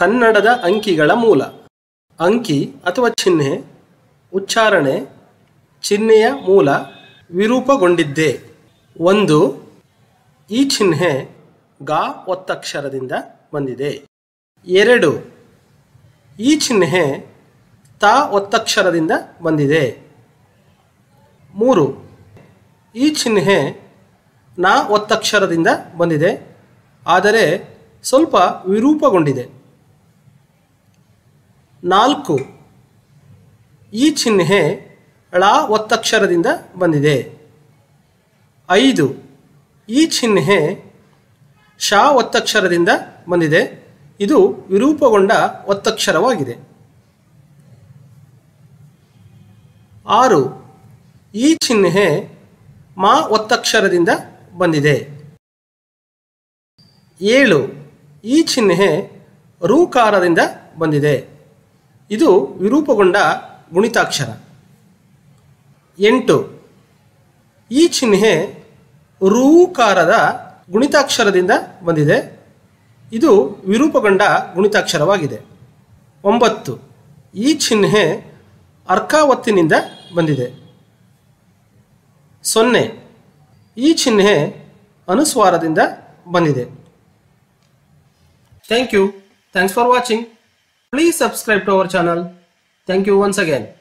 ಕನ್ನಡದ ಅಂಕಿಗಳ ಮೂಲ ಅಂಕಿ ಅಥವಾ ಚಿಹ್ನೆ ಉಚ್ಚಾರಣೆ ಚಿಹ್ನೆಯ ಮೂಲ ವಿರೂಪಗೊಂಡಿದ್ದೆ ಒಂದು ಈ ಚಿಹ್ನೆ ಗಾ ಒತ್ತಕ್ಷರದಿಂದ ಬಂದಿದೆ ಎರಡು ಈ ಚಿಹ್ನೆ ತಾ ಒತ್ತಕ್ಷರದಿಂದ ಬಂದಿದೆ ಮೂರು ಈ ಚಿಹ್ನೆ ನಾ ಒತ್ತಕ್ಷರದಿಂದ ಬಂದಿದೆ ಆದರೆ ಸ್ವಲ್ಪ ವಿರೂಪಗೊಂಡಿದೆ ನಾಲ್ಕು ಈ ಚಿಹ್ನೆ ಳ ಒತ್ತಕ್ಷರದಿಂದ ಬಂದಿದೆ ಐದು ಈ ಚಿಹ್ನೆ ಶ ಒತ್ತಕ್ಷರದಿಂದ ಬಂದಿದೆ ಇದು ವಿರೂಪಗೊಂಡ ಒತ್ತಕ್ಷರವಾಗಿದೆ ಆರು ಈ ಚಿಹ್ನೆ ಮಾ ಒತ್ತಕ್ಷರದಿಂದ ಬಂದಿದೆ ಏಳು ಈ ಚಿಹ್ನೆ ರೂಕಾರದಿಂದ ಬಂದಿದೆ ಇದು ವಿರೂಪಗೊಂಡ ಗುಣಿತಾಕ್ಷರ ಎಂಟು ಈ ಚಿಹ್ನೆ ರೂಕಾರದ ಗುಣಿತಾಕ್ಷರದಿಂದ ಬಂದಿದೆ ಇದು ವಿರೂಪಗೊಂಡ ಗುಣಿತಾಕ್ಷರವಾಗಿದೆ ಒಂಬತ್ತು ಈ ಚಿಹ್ನೆ ಅರ್ಕಾವತ್ತಿನಿಂದ ಬಂದಿದೆ ಸೊನ್ನೆ ಈ ಚಿಹ್ನೆ ಅನುಸ್ವಾರದಿಂದ ಬಂದಿದೆ thank you thanks for watching please subscribe to our channel thank you once again